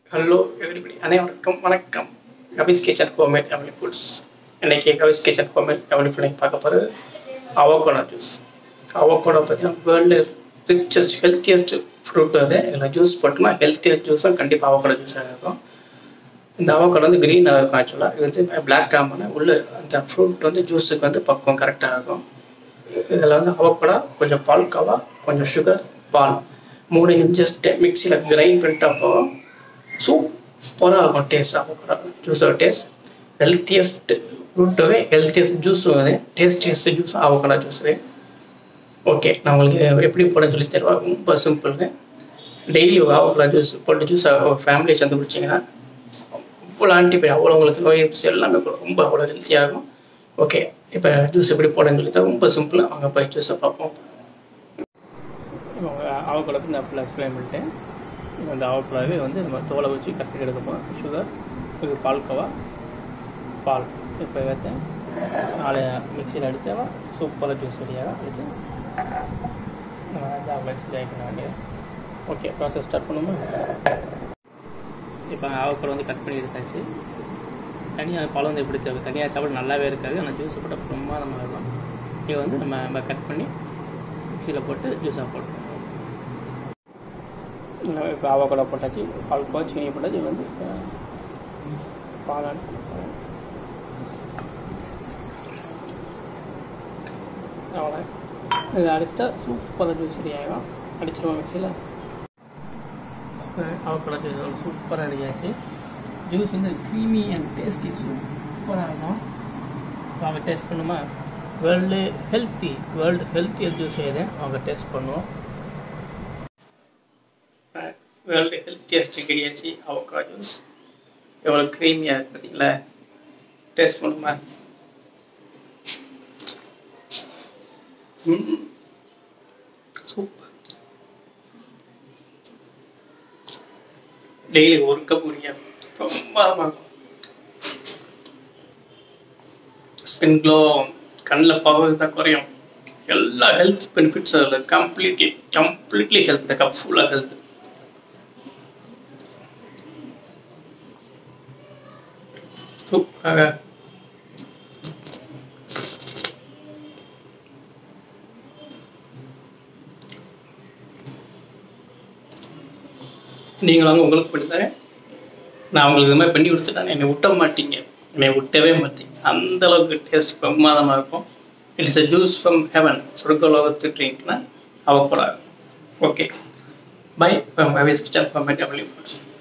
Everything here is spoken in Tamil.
ஹலோ எவ்ரிபடி அனைவருக்கும் வணக்கம் Kavi's kitchen homemade every foods இன்னைக்கு Kavi's kitchen homemade every food பார்க்க போகிறது அவகோடா ஜூஸ் அவகோடா பார்த்தீங்கன்னா வேர்ல்டு ரிச்சஸ்ட் ஹெல்த்தியஸ்ட் ஃப்ரூட் அது இதில் ஜூஸ் போட்டோம்னா ஹெல்த்தியஸ்ட் ஜூஸும் கண்டிப்பாக அவகோடா ஜூஸாக இருக்கும் இந்த அவகோடா வந்து க்ரீனாக இருக்கும் ஆக்சுவலாக இது வந்து பிளாக் காமான உள்ள அந்த ஃப்ரூட் வந்து ஜூஸுக்கு வந்து பக்குவம் கரெக்டாக இருக்கும் இதில் வந்து அவகோடா கொஞ்சம் பால் கவா கொஞ்சம் சுகர் பால் மூணையும் ஜஸ்ட் மிக்சியில் கிரைண்ட் பண்ணிட்டா போகும் சூப்பராக இருக்கும் டேஸ்ட் அவகோடா ஜூஸோட டேஸ்ட் ஹெல்த்தியஸ்ட் ஃப்ரூட்டுவே ஹெல்த்தியஸ்ட் ஜூஸும் அது tastiest juice avocado juice okay நான் உங்களுக்கு எப்படி போட சொல்லி தருவேன் ரொம்ப சிம்பிளுங்க டெய்லி அவகோடா ஜூஸ் போட்டு ஜூஸ் ஃபேமிலியை சேர்ந்து குடிச்சிங்கன்னா அவ்வளோ ஆன்டிபை அவ்வளோ உங்களுக்கு நோய் எதிர்ப்பு எல்லாமே கூட ரொம்ப அவ்வளோ ஹெல்த்தியாகும் ஓகே இப்போ ஜூஸ் எப்படி போடன்னு சொல்லி தான் ரொம்ப சிம்பிளாக அவங்க போய் ஜூஸை பார்ப்போம் இவங்க அவக்கோடக்கு நான் ஃபுல்லாக எக்ஸ்பிளைன் பண்ணிட்டேன் இப்போ இந்த அவக்கோடாவே வந்து நம்ம தோலை வச்சு கட்டி எடுக்கப்போம் சுகர் இது பால்கோவா பால் இப்போ வைத்தேன் நாலு மிக்சியில் அடித்தா சூப்பராக ஜூஸ் வழியாக அடித்து ஜாபில் வச்சு ஜாயின் பண்ண வேண்டியது ஓகே ப்ராசஸ் ஸ்டார்ட் பண்ணுமா இப்போ அவக்கோடை வந்து கட் பண்ணி எடுத்தாச்சு தனியாக பழம் வந்து எப்படி தேவை தனியாக சாப்பிட நல்லாவே இருக்காது ஆனால் ஜூஸ் போட்டால் ரொம்ப நம்ம இருக்கும் இது வந்து நம்ம நம்ம கட் பண்ணி மிக்சியில் போட்டு ஜூஸாக போட்டோம் இப்போ அவக்கோடா போட்டாச்சு பால்கோவா சீனி போட்டாச்சு இது வந்து பாலான் அவ்வளோ இது அடிச்சிட்டா சூப்பராக ஜூஸ் ரெடி ஆகிடும் அடிச்சிருவோம் மிக்சியில் அவக்கோடா ஜூஸ் சூப்பராக ரெடியாச்சு ஜூஸ் வந்து க்ரீமி அண்ட் டேஸ்டி சூப்பராக இருக்கும் அவங்க டேஸ்ட் பண்ணுமா world healthy world healthier juice எது அவங்க டேஸ்ட் பண்ணுவோம் வேர்ல்டு ஹெல்த்தியஸ்ட் கிடையாச்சு அவக்கா ஜூஸ் எவ்வளோ க்ரீமியாக இருக்கு பார்த்தீங்களா டேஸ்ட் பண்ணுமா சூப்பர் டெய்லி ஒரு கப் குடிங்க ரொம்ப ஆகும் ஸ்கின் க்ளோ கண்ணில் பவர் தான் குறையும் எல்லா ஹெல்த் பெனிஃபிட்ஸும் அதில் கம்ப்ளீட்லி கம்ப்ளீட்லி ஹெல்த் இந்த கப் ஃபுல்லாக ஹெல்த் சூப்பராக நீங்களும் வாங்க உங்களுக்கு பண்ணி தரேன் நான் உங்களுக்கு இது மாதிரி பண்ணி கொடுத்துட்டேன் என்னை விட்ட மாட்டீங்க என்னை விட்டவே மாட்டீங்க அந்த அளவுக்கு டேஸ்ட் பிரமாதமாக இருக்கும் it is a juice from heaven சொர்க்கலோகத்து ட்ரிங்க்னா அவக்கூடாது okay bye kitchen format W foods